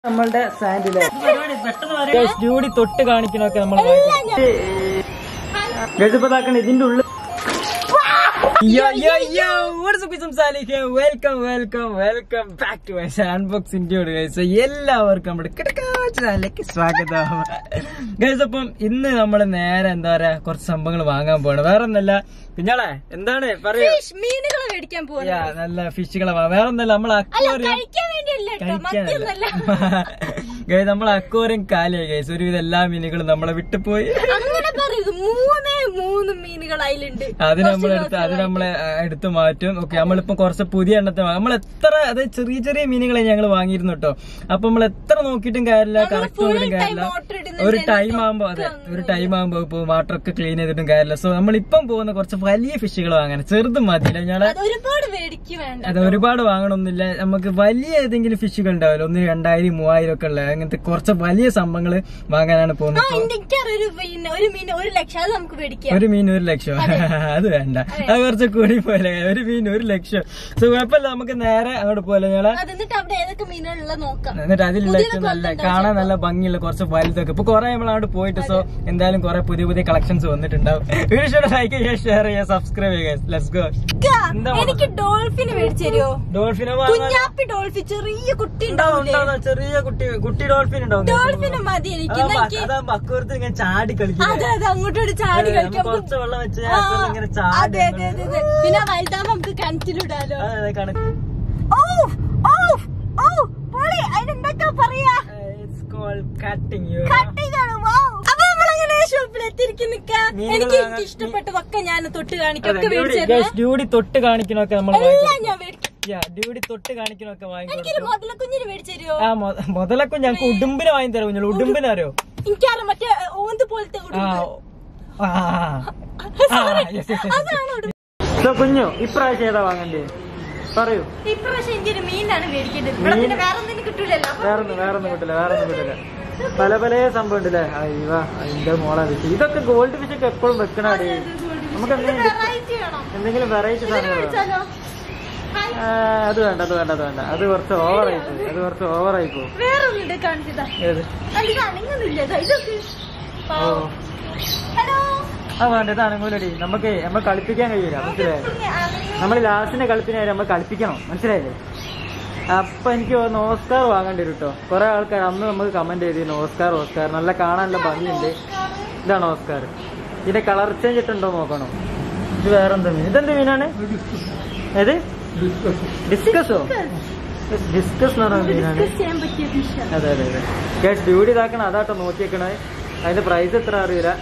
നമ്മളുടെ സാൻഡില് ഡ്യൂടി തൊട്ട് കാണിക്കണൊക്കെ നമ്മൾ ഗജപതാക്കണ ഇതിന്റെ ഉള്ളിൽ welcome welcome welcome back to my sand ഇന്ത്യയോട് ഗൈസ് എല്ലാവർക്കും നമ്മുടെ കിടക്കാച്ചിലേക്ക് സ്വാഗതം ഗൈസ് അപ്പം ഇന്ന് നമ്മൾ നേരെ എന്താ പറയാ കുറച്ച് സംഭവങ്ങൾ വാങ്ങാൻ പോവാണ് വേറെ ഒന്നല്ല പിന്നാളെ എന്താണ് പറയൂ മീനുകൾ മേടിക്കാൻ പോകും യാ, നല്ല ഫിഷുകളെ വേറെ ഒന്നല്ല നമ്മൾ അക്വേറിയം കഴിക്കാൻ വേണ്ടിയല്ല കേട്ടോ കഴിക്കാനല്ല മത്തിയൊന്നല്ല ഗൈസ് നമ്മൾ അക്വേറിയം കാലിയായി ഗൈസ് ഒരുവിധം എല്ലാ മീനുകളും നമ്മളെ വിട്ടുപോയി അങ്ങനെ പറയരുത് മൂന്നേ മൂന്ന് മീനുകൾ അതിലുണ്ട് അത് നമ്മളെടുത്ത് അത് നമ്മളെ ആ, എടുത്ത് മാറ്റും ഓക്കെ നമ്മളിപ്പോ കുറച്ച് പുതിയ എണ്ണത്തെ വാങ്ങും. നമ്മൾ എത്ര അത് ചെറിയ ചെറിയ മീനുകളെ ഞങ്ങൾ വാങ്ങിയിരുന്നു കേട്ടോ അപ്പൊ നമ്മൾ എത്ര നോക്കിയിട്ടും കാര്യമില്ല കറക്റ്റ് നോക്കിയിട്ടും കാര്യമില്ല water ഇടുന്നുണ്ട് ഒരു ടൈം ആകുമ്പോ അതെ ഒരു ടൈം ആകുമ്പോ ഇപ്പൊ വാട്ടറൊക്കെ ക്ലീൻ ചെയ്തിട്ടും കാര്യമില്ല സോ നമ്മളിപ്പം പോകുന്ന കുറച്ച് വലിയ ഫിഷുകൾ വാങ്ങാൻ ചെറുത് മതിയില്ല ഞങ്ങളെ അത് ഒരുപാട് മേടിക്ക് വേണ്ട അത് ഒരുപാട് വാങ്ങണമെന്നില്ല നമുക്ക് വലിയ ഏതെങ്കിലും ഫിഷുകൾ ഉണ്ടാവില്ല ഒന്ന് രണ്ടായിരം മൂവായിരം ഒക്കെ ഉള്ള അങ്ങനത്തെ കുറച്ച് വലിയ സംഭവങ്ങൾ വാങ്ങാനാണ് പോകുന്നത് ആ എനിക്കറിയൊരു മീൻ ഒരു മീൻ ഒരു ലക്ഷം അത് നമുക്ക് മേടിക്കാം ഒരു മീൻ ഒരു ലക്ഷം അത് വേണ്ട അത് കുറച്ച് കൂടി പോലെ ഒരു മീൻ ഒരു ലക്ഷം സോ കുഴപ്പമില്ല നമുക്ക് നേരെ അങ്ങോട്ട് പോലെ ഞങ്ങളെ അത് എന്നിട്ട് അവിടെ ഏതൊക്കെ മീനുകളുള്ള നോക്കാം എന്നിട്ട് അതിലുള്ള ഏറ്റവും നല്ല കാണാൻ നല്ല ഭംഗിയുള്ള കുറച്ച് വലുതൊക്കെ ഇപ്പൊ കുറെ നമ്മൾ അങ്ങോട്ട് പോയിട്ട് സോ എന്തായാലും കുറെ പുതിയ പുതിയ കളക്ഷൻസ് വന്നിട്ടുണ്ടാവും വീഡിയോ ലൈക്ക് ചെയ്യുക ഷെയർ ചെയ്യുക സബ്സ്ക്രൈബ് ചെയ്യുക ലെറ്റ്സ് ഗോ ക്കാ, എന്താ എനിക്ക് ഡോൾഫിന് മേടിച്ചു തരുമോ ഡോൾഫിനെ കുഞ്ഞാപ്പി ഡോൾഫിൻ ചെറിയ കുട്ടി ഉണ്ടാവും ഉണ്ടാവില്ലേ ഉണ്ടാവും ചെറിയ കുട്ടി കുട്ടി ഡോൾഫിൻ ഉണ്ടാവും ഡോൾഫിന് മതി എനിക്ക് എന്നാ എനിക്ക് അതാകുമ്പോ അക്കൂരത്തിൽ ഇങ്ങനെ ചാടി കളിക്കും അതെ അതെ അങ്ങോട്ടോട് ചാടി കളിക്കാം കുറച്ച് വെള്ളം വെച്ച് ആ, അക്കൂരത്തിൽ ഇങ്ങനെ അതെ ചാടി അതെ അതെ അതെ പിന്നെ വലുതാകുമ്പോ നമുക്ക് കിണറ്റിലിടാലോ അതെ, അതെ, കണക്ക് ഓ ഓ ഓ പൊളി അതിനെന്തൊക്കെ പറയാ ഇറ്റ്സ് കോൾഡ് കട്ടിങ് യു കട്ടിങ്ങാണ് വൗ അപ്പൊ നമ്മളങ്ങനെ ഷോപ്പിൽ എത്തിയിരിക്കുന്ന മീനുകൾ എനിക്ക് വാങ്ങാൻ- എനിക്ക് ഇഷ്ടപ്പെട്ടതൊക്കെ ഞാൻ തൊട്ട് കാണിക്കും ഒക്കെ മേടിച്ചു ഡ്യൂടി തൊട്ട് കാണിക്കണൊക്കെ നമ്മൾ എല്ലാം ഞാൻ മേടിക്കും ഡ്യൂടി തൊട്ട് കാണിക്കണൊക്കെ വാങ്ങിക്കോ എനിക്കൊരു മുതല കുഞ്ഞിന് മേടിച്ചു തരുമോ ആ മൊ- മുതലൊക്കെ ഞങ്ങക്ക് ഉടുമ്പിന് വാങ്ങി തരാം കുഞ്ഞു ഉടുമ്പിന് അറിയോ എനിക്കറിയാം മറ്റേ ഓന്ത് പോലത്തെ ആ ഉടുപ്പ്. ആ, ആ, yes, yes, yes. അതാണ് ഉടുപ്പ്. So, കുഞ്ഞു ഇപ്രാവശ്യം ഏതാ വാങ്ങണ്ടേ പറയൂ ഇപ്രാവശ്യം എനിക്കൊരു മീനാണ് മേടിക്കേണ്ടത് ഇവിടെ പിന്നെ വേറെ ഒന്നിനും കിട്ടൂലല്ലോ അപ്പൊ വേറൊന്നും വേറൊന്നും കിട്ടില്ല വേറൊന്നും കിട്ടില്ല പല പല സംഭവം ഉണ്ടല്ലേ അയ്യോ അതിന്റെ മോളെ ഫിഷ് ഇതൊക്കെ ഗോൾഡ് ഫിഷ് ഒക്കെ എപ്പോഴും വെക്കണാടി നമുക്ക് എന്തെങ്കിലും വെറൈറ്റി വേണം എന്തെങ്കിലും വെറൈറ്റി സാധനങ്ങൾ വേണം. മേടിച്ചാലോ ആ, അത് വേണ്ട അത് വേണ്ട അത് വേണ്ട അത് കുറച്ച് ഓവറായി പോയി അത് കുറച്ച് ഓവറായി പോകും വേറെ ഒന്നുണ്ട് കാണിച്ചതാ ഏത് ഇത് അനങ്ങുന്നില്ല ഇതാ, ഇതൊക്കെ ഓ ഹലോ ആ വേണ്ട ഇത് അനങ്ങൂലടി നമുക്ക് നമ്മൾ കളിപ്പിക്കാൻ കഴിയില്ല മനസ്സിലായോ നമ്മൾ ലാസ്റ്റിനെ കളിപ്പിനായി നമ്മൾ കളിപ്പിക്കണം മനസ്സിലായില്ലേ അപ്പൊ എനിക്ക് തോന്നുന്നു ഓസ്കാർ വാങ്ങേണ്ടി വരും കേട്ടോ കുറെ ആൾക്കാർ അന്ന് നമുക്ക് കമന്റ് ചെയ്തിരുന്നു ഓസ്കാർ ഓസ്കാർ നല്ല കാണാൻ നല്ല ഭംഗിയുണ്ട് ഇതാണ് ഓസ്കാർ ഇതിന്റെ കളർ ചേഞ്ച് ഇട്ടുണ്ടോ നോക്കണം ഇത് വേറെ എന്താ മീൻ ഇതെന്ത് മീനാണ് ഏത് ഡിസ്കസോ ഡിസ്കസ് എന്ന് പറയുന്ന മീനാണ് ഡിസ്കസ് ചെയ്യാൻ പറ്റിയ ഫിഷ് അതെ അതെ അതെ കേസ് ഡ്യൂട്ടി ഇതാക്കണം അതാട്ടോ നോക്കിയേക്കണേ അതിന്റെ പ്രൈസ് എത്ര അറിയില്ല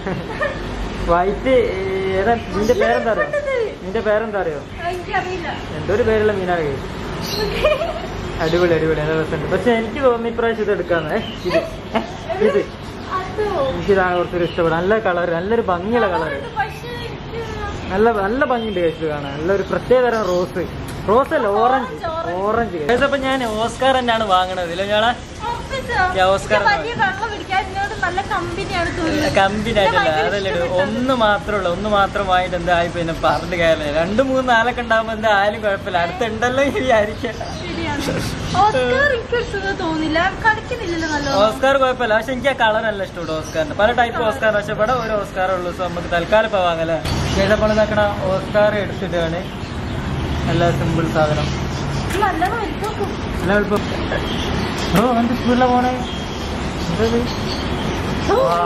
വൈറ്റ് ഏതാ നിന്റെ പേരെന്താ അറിയോ നിന്റെ പേരെന്താ അറിയോ എനിക്കറിയില്ല എന്തോ ഒരു പേരുള്ള മീനാണ് കേസ് അടിപൊളി അടിപൊളി നല്ല രസമുണ്ട് പക്ഷെ എനിക്ക് തോന്നുന്നു ഇപ്രാവശ്യം ഇത് എടുക്കാന്ന് ഏ, ഇത് ഏ, ഇത് അതോ എനിക്കിതാണ് കുറച്ചൊരു ഇഷ്ടപ്പെടും നല്ല കളർ നല്ലൊരു ഭംഗിയുള്ള കളർ ഇത് പക്ഷേ എനിക്ക് നല്ല നല്ല ഭംഗിയുണ്ട് കേസ് കാണാൻ നല്ലൊരു പ്രത്യേക തരം റോസ് റോസ് അല്ല ഓറഞ്ച് ഓറഞ്ച് കേസ് അപ്പൊ ഞാൻ ഓസ്കാർ തന്നെയാണ് വാങ്ങണത് ഇല്ല ഞാളെ ഉറപ്പിച്ചോ? യാ, ഓസ്കാർ എനിക്ക് വലിയ വെള്ളം പിടിക്കാൻ ഇതിനോട് നല്ല കമ്പനിയാണ് തോന്നുന്നത് കമ്പിനായിട്ടല്ല അതല്ലേ ഒന്ന് മാത്രമേ ഉള്ളൂ ഒന്ന് മാത്രം വാങ്ങിട്ട് എന്തായി പിന്നെ പറഞ്ഞിട്ട് കാര്യമില്ല രണ്ട് മൂന്ന് നാലൊക്കെ ഉണ്ടാകുമ്പോ എന്തായാലും കുഴപ്പമില്ല അടുത്തുണ്ടല്ലോ എന്ന് വിചാരിക്കാം ശരിയാണ് ഓസ്കാർ എനിക്ക് എടുത്തത് തോന്നില്ല കളിക്കുന്നില്ലല്ലോ നല്ല ഓസ്കാർ കുഴപ്പമില്ല പക്ഷെ എനിക്ക് ആ കളർ നല്ല ഇഷ്ടമുണ്ട് ഓസ്കാറിന്റെ പല ടൈപ്പ് ഓസ്കാർ പക്ഷെ ഇവിടെ ഒരു ഓസ്കാർ ഉള്ളൂ സോ നമുക്ക് തൽക്കാലം ഇപ്പൊ വാങ്ങല്ലേ ഏതപ്പോൾ ഇതാക്കണ ഓസ്കാർ എടുത്തിട്ടാണ് നല്ല സിമ്പിൾ സാധനം നല്ലോണം എടുത്തോക്കും നല്ല എളുപ്പം ഓ എന്ത് സ്പീഡിലാണ് പോണേ എന്തത്? വാ.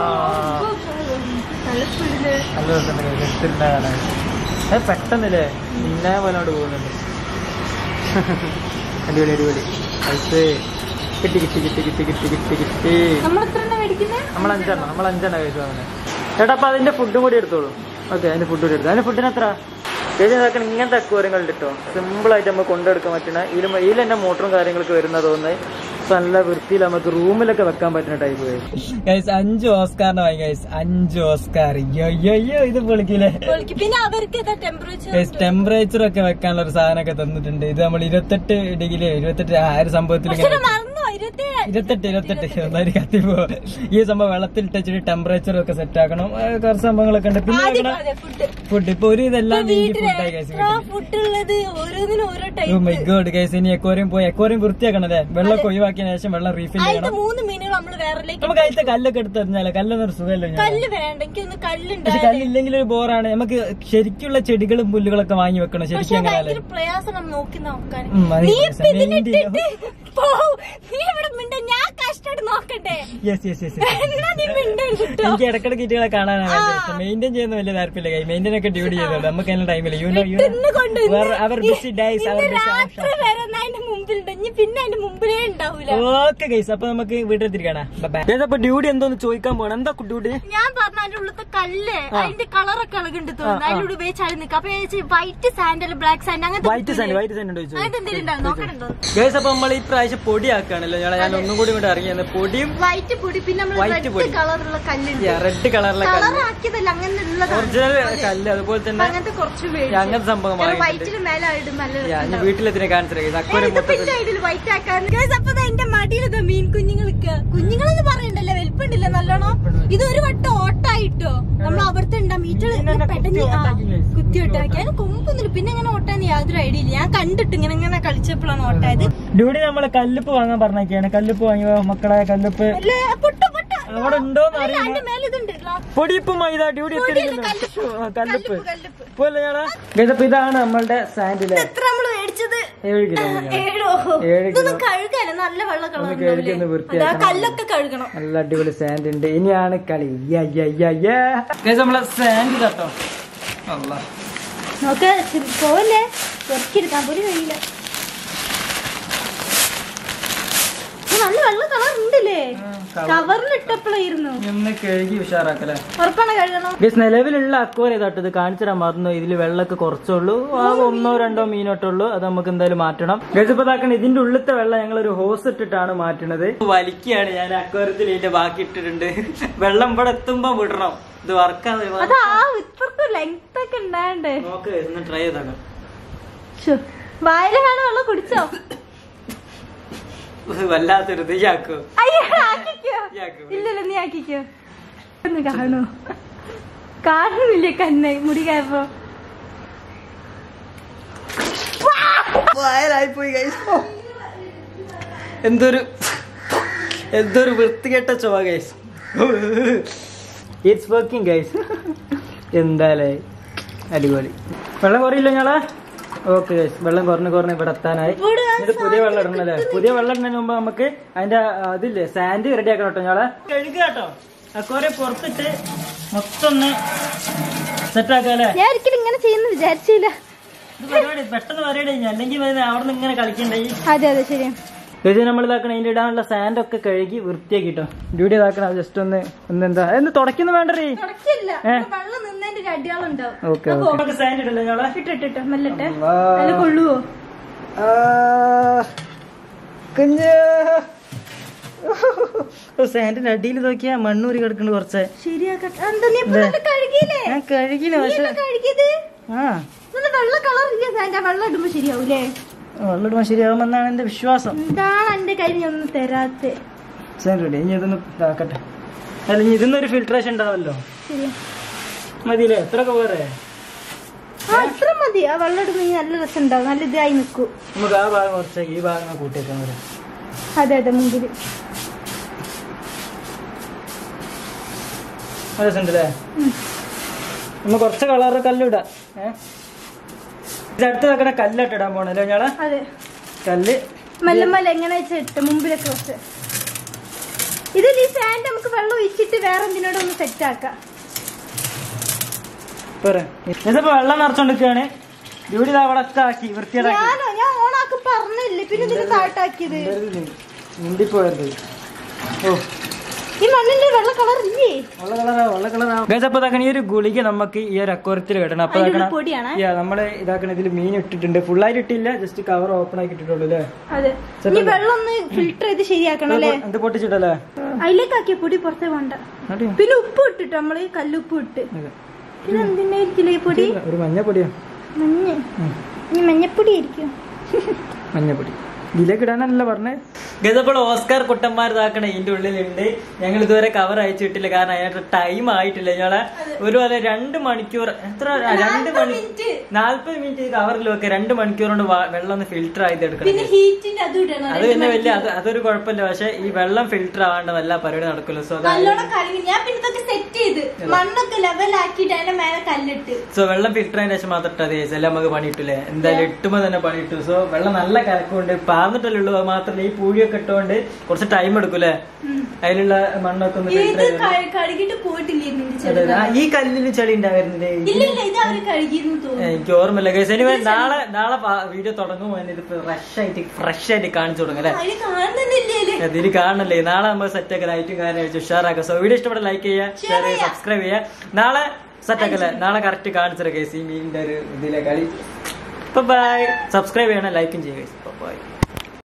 നല്ല സ്പീഡില് നല്ല രസമുണ്ട് എടുത്തിട്ടുണ്ടാ കാണാൻ അത് പെട്ടെന്നില്ലേ നിന്നെ പോലോട്ട് പോകുന്നുണ്ട് അടിപൊളി അടിപൊളി പൈസ കിട്ടി കിട്ടി കിട്ടി കിട്ടി കിട്ടി കിട്ടി കിട്ടി നമ്മൾ എത്ര എണ്ണം മേടിക്കുന്നത് നമ്മൾ അഞ്ചെണ്ണം നമ്മൾ അഞ്ചെണ്ണം കഴിച്ചു അങ്ങനെ ചേട്ടാ അപ്പൊ അതിന്റെ ഫുഡും കൂടി എടുത്തോളൂ ഓക്കെ അതിന്റെ ഫുഡ് കൂടി എടുത്തു അതിന്റെ ഫുഡിന് എത്ര ചേച്ചി നോക്കണം ഇങ്ങനത്തെ അക്വാറിയങ്ങൾ കിട്ടോ സിമ്പിൾ ആയിട്ട് നമുക്ക് കൊണ്ടെടുക്കാൻ പറ്റുന്ന ഇതിൽ ഇതിൽ തന്നെ മോട്ടറും കാര്യങ്ങളൊക്കെ വരുന്ന തോന്നുന്നത് ഇപ്പൊ നല്ല വൃത്തിയിൽ നമുക്ക് റൂമിലൊക്കെ വെക്കാൻ പറ്റുന്ന ടൈപ്പ് ഗൈസ് അഞ്ച് ഓസ്കാറിന് വാങ്ങി ഗൈസ് അഞ്ച് ഓസ്കാർ അയ്യോ ഇത് പൊളിക്കില്ലേ പൊളിക്കും. പിന്നെ അവർക്ക് ഏതാ ടെമ്പറേച്ചർ ടെമ്പറേച്ചർ ഒക്കെ വെക്കാനുള്ള ഒരു സാധനമൊക്കെ തന്നിട്ടുണ്ട് ഇത് നമ്മൾ ഇരുപത്തെട്ട് ഡിഗ്രി ഇരുപത്തെട്ട് ആ ഒരു സംഭവത്തിൽ പക്ഷെ ഇങ്ങനെ മറന്നുപോയി ഇരുപത്തിയേഴ് ഇരുപത്തെട്ട് ഇരുപത്തെട്ട് എന്തായാലും കത്തിപ്പോ ഈ സംഭവം വെള്ളത്തിൽ ഇട്ടിട്ട് ടെമ്പറേച്ചർ ഒക്കെ സെറ്റ് ആക്കണം ആ, കുറച്ച് സംഭവങ്ങളൊക്കെ ഉണ്ട് പിന്നെ ആദ്യം ഇവിടെ ഫുഡ് ഫുഡ് ഇപ്പൊ ഒരു ഇതെല്ലാം നീക്കി വീട്ടില് ഫുഡായി കഴിച്ചു എക്സ്ട്രാ ഫുഡ് ഉള്ളത് ഓരോന്നിനും ഓരോ ടൈപ്പ് മൈ ഗോഡ് ഗൈസ് ഇനി എക്കോറിയം പോയി എക്കോറിയം വൃത്തിയാക്കണം അല്ലേ വെള്ളം ഒഴിവാക്കിയതിനു ശേഷം വെള്ളം റീഫിൽ അതിന്റെ ചെയ്യണം മൂന്ന് മീനുകൾ നമ്മള് വേറെലേക്ക് നമുക്ക് അതിന്റെ കല്ലൊക്കെ എടുത്ത് എറിഞ്ഞാലോ കല്ലൊന്നും സുഖമല്ലോ ഞാൻ കല്ല് വേണ്ട എനിക്കൊന്ന് കല്ലുണ്ട് പക്ഷെ കല്ലില്ലെങ്കിൽ ഒരു ബോറാണ് നമുക്ക് ശരിക്കുള്ള ചെടികളും പുല്ലുകളൊക്കെ വാങ്ങി വെക്കണം പക്ഷെ ശരിക്കും അങ്ങനെ ഭയങ്കര പ്രയാസം നോക്കി നോക്കാൻ ഉം, അത് നീ പ്രയാസം. ഇപ്പൊ ഇതിലിട്ടിട്ട് മെയിൻ്റെ പോ. നീ ഇവിടെ മിണ്ട ഞാൻ കഷ്ടമായിട്ട് നോക്കട്ടെ യെസ് യെസ് യെസ് എന്നാ നീ മിണ്ടരുത് എനിക്ക് ഇടക്കിടക്ക് ഇറ്റുകളെ കാണാനാണ് മെയിൻറ്റെയിൻ ചെയ്യുന്ന വലിയ താല്പര്യമില്ല കൈ മെയിൻറ്റെയിൻ ഒക്കെ ഡ്യൂട്ടി ചെയ്തോളൂ നമുക്ക് അതിന് ടൈമില്ല യു നോ യു ഇന്ന് കൊണ്ട് ഇന്ന് അവർ ബിസി ഡേയ്സ് അവർ ഇന്ന് രാത്രി വരെ ഞാൻ അതിന്റെ മുമ്പിലുണ്ട് ഇനി പിന്നെ അതിന്റെ മുമ്പിലേ ഉണ്ടാവൂല ഓക്കെ ഗൈസ് അപ്പൊ നമുക്ക് വീട്ടിൽ തിരിക്കണം അപ്പൊ ഡ്യൂട്ടി എന്തോന്ന് ചോദിക്കാൻ പോകണം എന്താ ഡ്യൂട്ടി ഞാൻ പറഞ്ഞ അതിന്റെ ഉള്ളത്തെ കല്ല് അതിന്റെ കളറൊക്കെ ഇളകുണ്ട് തോന്നുന്നു അതിലൂടെ ഉപയോഗിച്ചാൽ നിൽക്കും അപ്പൊ ഞാൻ വൈറ്റ് സാൻഡ് ബ്ലാക്ക് സാൻഡ് അങ്ങനത്തെ വൈറ്റ് സാൻഡ് വൈറ്റ് സാൻഡ് ചോദിച്ചു അങ്ങനത്തെ എന്തെങ്കിലും ഉണ്ടാവും നോക്കണുണ്ടോ ഗൈസ് അപ്പൊ നമ്മൾ ഈ പ്രാവശ്യം പൊടിയാക്കുകയാണല്ലോ ഞാൻ ഞാൻ ഒന്നും കൂടി ഇങ്ങോട്ട് ഇറങ്ങിയത് പൊടിയും വൈറ്റ് പൊടി പിന്നെ നമ്മൾ White റെഡ് പൊടി. കളറുള്ള കല്ലുണ്ട് റെഡ് കളറിലെ കളർ കല്ല് ആക്കിയതല്ല അങ്ങനെ ഉള്ളതാണ് ഒറിജിനൽ കല്ല് അതുപോലെ തന്നെ അങ്ങനത്തെ കുറച്ച് അങ്ങനത്തെ സംഭവം വാങ്ങിയിട്ടുണ്ട് വൈറ്റിന് മേലെ ഇടും നല്ല ഞാൻ ഇനി വീട്ടിലെത്തിനെ കാണിച്ചു ഇത് അക്കോറിയം മൊത്തത്തിൽ ഇതിൽ വൈറ്റ് ആക്കാൻ Guys, അപ്പൊ ദാ എന്റെ മടിയിലത് മീൻ കുഞ്ഞുങ്ങൾക്ക് കുഞ്ഞുങ്ങളെന്ന് പറയണ്ടല്ലോ വലിപ്പുണ്ടല്ലോ നല്ലോണം ഇത് ഒരു വട്ടം ഓട്ടായിട്ടോ നമ്മൾ അവിടുത്തെ ഉണ്ടാ മീറ്റർ പെട്ടെന്ന് ആ, കുത്തി ഓട്ടാക്കി അതിന് കൊമ്പൊന്നുമില്ല പിന്നെ എങ്ങനെ ഓട്ടാന്ന് യാതൊരു ഐഡിയ ഇല്ല ഞാൻ കണ്ടിട്ട് ഇങ്ങനെ ഇങ്ങനെ കളിച്ചപ്പോഴാണ് ഓട്ടായത് ഡ്യൂട്ടി നമ്മള് കല്ലുപ്പ് വാങ്ങാൻ പറഞ്ഞൊക്കെയാണ് കല്ലുപ്പ് വാങ്ങിയോ മക്കളെ കല്ലുപ്പ് അല്ല പൊട്ട പൊട്ട അവിടെ ഉണ്ടോന്ന് അല്ല, അറിയില്ല അതിന്റെ മേലെ ഇതുണ്ട് പൊടിയിപ്പ് മൈദ ഡ്യൂട്ടി എത്തിയിരിക്കുന്നു കല്ലുപ്പ്. ആ, കല്ലുപ്പ് കല്ലുപ്പ് പോലെ ഞാനാ ഗതപ്പ് ഇതാണ് നമ്മളുടെ സാൻഡിലെ എത്ര നമ്മള് മേടിച്ചത് ഏഴ് കിലോ ഏഴോ ഏഴ് ഇതൊന്നും കഴുകാനോ നല്ല വെള്ള കളർ കഴുകി ഒന്ന് വൃത്തിയാക്കണം. കല്ലൊക്കെ കഴുകണം നല്ല അടിപൊളി സാൻഡ് ഉണ്ട് ഇനിയാണ് കളി യ്യ, യ്യ, യ്യ, യ്യ. Guys, നമ്മളെ സാൻഡ് തട്ടോ അല്ല നോക്ക് പോവല്ലേ കുറച്ചെടുക്കാൻ പോലും കഴിയില്ല ഇത് നല്ല വെള്ള കളർ ഉണ്ടല്ലേ കവറിലിട്ടപ്പോഴായിരുന്നു ഒന്ന് കഴുകി ഉഷാറാക്കല്ലേ ഉറപ്പാണ് കഴുകണം ഗസ് നിലവിലുള്ള അക്വർ ഇതാട്ടോ ഇത് കാണിച്ചു തരാൻ മറന്നു ഇതിൽ വെള്ളമൊക്കെ കുറച്ചുള്ളൂ ആ ഒന്നോ രണ്ടോ മീനോട്ടുള്ളൂ അത് നമുക്ക് എന്തായാലും മാറ്റണം ഗസ് ഇപ്പൊ ഇതാക്കണം ഇതിന്റെ ഉള്ളിലത്തെ വെള്ളം ഞങ്ങൾ ഒരു ഹോസ് ഇട്ടിട്ടാണ് മാറ്റുന്നത് വലിക്കുകയാണ് ഞാൻ അക്വരത്തിൽ ഇതിന്റെ ബാക്കി ഇട്ടിട്ടുണ്ട് വെള്ളം ഇവിടെ എത്തുമ്പോ വിടണം ഇത് വർക്കാതെ അത് ആ ഇപ്പുറത്ത് ലെങ്ത് ഒക്കെ ഉണ്ടാണ്ട് നോക്ക് ഒന്ന് ട്രൈ ചെയ്താക്കാം വായില് കാണാൻ വെള്ളം കുടിച്ചോ വല്ലാത്തൊരു ഇതാക്കോ അയ്യോ ആക്കിക്കോ ഇയാക്കോ. ഇല്ലല്ല നീ ആക്കിക്കോ ഒന്ന് കാണൂ കാണുന്നില്ലേ കണ്ണ മുടി കായപ്പോ വയലായി പോയി ഗൈസ് എന്തൊരു എന്തൊരു വൃത്തികെട്ട ചൊവ ഗൈസ് ഇറ്റ്സ് വർക്കിംഗ് ഗൈസ് എന്തായാലേ അടിപൊളി വെള്ളം കുറയില്ല ഞങ്ങളെ ഓക്കെ ഗൈസ് വെള്ളം കുറഞ്ഞ് കുറഞ്ഞ് ഇവിടെ എത്താനായി ഇവിടെ ഇത് പുതിയ വെള്ളം ഇടണം അല്ലേ പുതിയ വെള്ളം ഇടുന്നതിന് മുമ്പ് നമുക്ക് അതിന്റെ ആ, ഇതില്ലേ സാൻഡ് റെഡി ആക്കണം കേട്ടോ ഞങ്ങളെ കഴുകുക കേട്ടോ അക്കോരെ പുറത്തിട്ട് മൊത്തം ഒന്ന് സെറ്റ് ആക്കാം അല്ലേ ഞാൻ ഒരിക്കലും ഇങ്ങനെ ചെയ്യുന്ന വിചാരിച്ചില്ല ഇത് പരിപാടി പെട്ടെന്ന് പരിപാടി കഴിഞ്ഞു അല്ലെങ്കിൽ അവിടെ നിന്ന് ഇങ്ങനെ കളിക്കണ്ടേ അതെ അതെ ശരിയാ ഇത് നമ്മൾ ഇതാക്കണം അതിന്റെ ഇടാനുള്ള സാൻഡ് ഒക്കെ കഴുകി വൃത്തിയാക്കിട്ടോ ഡ്യൂട്ടി ഇതാക്കണം ജസ്റ്റ് ഒന്ന് ഒന്ന് എന്താ എന്ന് തുടക്കുന്നു വേണ്ടേ തുടക്കില്ല വെള്ളം നിന്നതിന്റെ ഒരു അടിയാളുണ്ടാവും ഓക്കെ ഓക്കെ സാൻഡ് ഇടല്ലേ ഞങ്ങളെ ഇട്ടിട്ടിട്ട് മെല്ലട്ടെ അതിൽ കൊള്ളുവോ കുഞ്ഞ് സാൻഡിന്റെ അടിയിൽ നോക്കിയാ മണ്ണൂരി കിടക്കുന്നു കുറച്ച് ശരിയാക്കട്ടെ എന്താ നീ ഇപ്പൊ ഇതൊക്കെ കഴുകിയില്ലേ ഞാൻ കഴുകിയില്ല പക്ഷെ നീ കഴുകിയത് ആ ഇതൊന്ന് വെള്ള കളർ ഇല്ല സാൻഡ വെള്ളം ഇടുമ്പോ ശരിയാവൂലേ വെള്ളം ഇടുമ്പോൾ ശരിയാവുമെന്നാണ് എന്റെ വിശ്വാസം എന്താണ് എന്റെ കയ്യിൽ നീ ഒന്നും തരാത്തെ സാൻഡ് റെഡി ഇനി ഇതൊന്ന് ഇതാക്കട്ടെ അല്ല ഇനി ഇതിന്നൊരു ഫിൽട്രേഷൻ ഉണ്ടാവല്ലോ ശരിയാ മതിയില്ലേ എത്രയൊക്കെ പോരെ ആ അത്ര മതി ആ വെള്ളം ഇടുമ്പോ ഈ നല്ല രസം ഉണ്ടാവും നല്ല ഇതായി നിക്കൂ നമുക്ക് ആ ഭാഗം കുറച്ച് ഈ ഭാഗം കൂട്ടിയേക്കാൻ വരാം അതെ അതെ മുമ്പില് രസമുണ്ടല്ലേ ഉം. നമ്മൾ കുറച്ച് കളറ് കല്ലിടാം ഏഹ് ഇത് അടുത്ത് വെക്കണ കല്ലിട്ട് ഇടാൻ പോണല്ലോ ഞാളെ അതെ കല്ല് മെല്ലെ മെല്ലെ എങ്ങനെ വെച്ചാ ഇട്ട് മുമ്പിലൊക്കെ കുറച്ച് ഇതിൽ ഈ സാൻഡ് നമുക്ക് വെള്ളം ഒഴിച്ചിട്ട് വേറെ എന്തിനോട് ഒന്ന് സെറ്റ് ആക്കാം പോരെ ഇതിപ്പോ വെള്ളം നിറച്ചോണ്ടിരിക്കുകയാണ് ഇവിടെ ഇത് അവിടെ ഒക്കെ ആക്കി വൃത്തിയാക്കി ഞാനോ ഞാൻ ഓണാക്കി പറഞ്ഞില്ലേ പിന്നെ ഇതിന് താഴ്ത്താക്കിയത് മുണ്ടിപ്പോയത് ഓ ഈ മണ്ണിന്റെ വെള്ള കളർ ഇല്ലേ വെള്ള കളറാ വെള്ള കളറാ ഗൈസ് അപ്പൊ ഇതാക്കണ ഈ ഒരു ഗുളിക നമുക്ക് ഈ ഒരു അക്വരത്തിൽ ഇടണം അപ്പൊ അതിലുള്ള ഇതാക്കണ പൊടിയാണ് യാ നമ്മള് ഇതാക്കണ ഇതിൽ മീൻ ഇട്ടിട്ടുണ്ട് ഫുള്ളായിട്ട് ഇട്ടില്ല ജസ്റ്റ് കവർ ഓപ്പൺ ആക്കി ഇട്ടിട്ടുള്ളൂ അല്ലേ അതെ ഇനി വെള്ളം ഒന്ന് ഫിൽട്ടർ ചെയ്ത് ശരിയാക്കണം അല്ലേ എന്ത് പൊട്ടിച്ചിട്ടല്ലേ അതിലേക്ക് ആക്കിയ പൊടി പുറത്തേ വേണ്ട അടിയോ പിന്നെ ഉപ്പ് ഇട്ടിട്ട് നമ്മള് കല്ലുപ്പ് ഇട്ട് പിന്നെ എന്തിനായിരിക്കില്ല ഈ പൊടി ഒരു മഞ്ഞപ്പൊടിയോ മഞ്ഞ ഇനി മഞ്ഞപ്പൊടി ആയിരിക്കും മഞ്ഞപ്പൊടി ഇതിലേക്ക് ഇടാനല്ല പറഞ്ഞേ ഗതപ്പോൾ ഓസ്കാർ കുട്ടന്മാർ ഇതാക്കണ ഇതിന്റെ ഉള്ളിലുണ്ട് ഞങ്ങൾ ഇതുവരെ കവർ അയച്ചിട്ടില്ല കാരണം അതിനകത്ത് ടൈം ആയിട്ടില്ല ഞങ്ങളെ ഒരു പോലെ രണ്ട് മണിക്കൂർ എത്ര ആ, രണ്ട് മണി മിനിറ്റ് നാല്പത് മിനിറ്റ് കവറിൽ വെക്കുക രണ്ട് മണിക്കൂർ കൊണ്ട് വാ- വെള്ളം ഒന്ന് ഫിൽറ്റർ ആയിട്ട് എടുക്കണം പിന്നെ ഹീറ്റിന്റെ അതും ഇടണം അത് പിന്നെ വലിയ അത് അതൊരു കുഴപ്പമില്ല പക്ഷെ ഈ വെള്ളം ഫിൽറ്റർ ആവാണ്ട് വല്ല പരിപാടി നടക്കില്ല സോ അതായത് നല്ലോണം കലങ്ങി ഞാൻ പിന്നെ ഇതൊക്കെ സെറ്റ് ചെയ്ത് മണ്ണൊക്കെ ലെവലാക്കിയിട്ട് അതിന്റെ മേലെ കല്ലിട്ട് സോ വെള്ളം ഫിൽറ്റർ ആയതിനു ശേഷം മാത്രം ഇട്ടാൽ മതി എല്ലാം നമുക്ക് പണി കിട്ടൂലേ എന്തായാലും ഇട്ടുമ്പോ തന്നെ പണി കിട്ടും സോ വെള്ളം നല്ല കലക്കുണ്ട് പാർന്നിട്ടല്ലേ ഉള്ളൂ അത് മാത്രമല്ല ഈ പൂഴിയൊക്കെ ഇട്ടുകൊണ്ട് കുറച്ച് ടൈം എടുക്കൂലേ ഉം. അതിലുള്ള മണ്ണൊക്കെ ഒന്ന് ഇത് ഫിൽറ്റർ ക- കഴുകിയിട്ട് പോയിട്ടില്ലായിരുന്നു ഇതിന്റെ അതെ ചെറുത് ആ, ഈ കല്ലിന് ചെളി ഉണ്ടായിരുന്നില്ലേ ഇല്ല ഇല്ല ഇത് അവര് കഴുകിയിരുന്നു തോന്നുന്നു എനിക്ക് ഓർമ്മയില്ല ഗൈസ് എനിവേ നാളെ നാളെ വീഡിയോ തുടങ്ങുമ്പോൾ തന്നെ ഇത് ഫ്രഷ് ആയിട്ട് ഫ്രഷ് ആയിട്ട് കാണിച്ചു കൊടുക്കും അല്ലേ അതിന് കാണുന്നില്ലേ അതിന് കാണണല്ലേ നാളെ നമ്മൾ സെറ്റ് ഒക്കെ ലൈറ്റും കാര്യം വെച്ച് ഉഷാറാക്കാം സോ വീഡിയോ ഇഷ്ടപ്പെട്ട ലൈക്ക് ചെയ്യുക ഷെയർ ചെയ്യുക സബ്സ്ക്രൈബ് ചെയ്യുക നാളെ സെറ്റ് ആക്കല്ലേ നാളെ കറക്റ്റ് കാണിച്ചു കേസ് ഈ മീനിന്റെ ഒരു ഇതിലെ കളി ബൈ സബ്സ്ക്രൈബ് ചെയ്യണം ലൈക്കും ചെയ്യുക ബൈ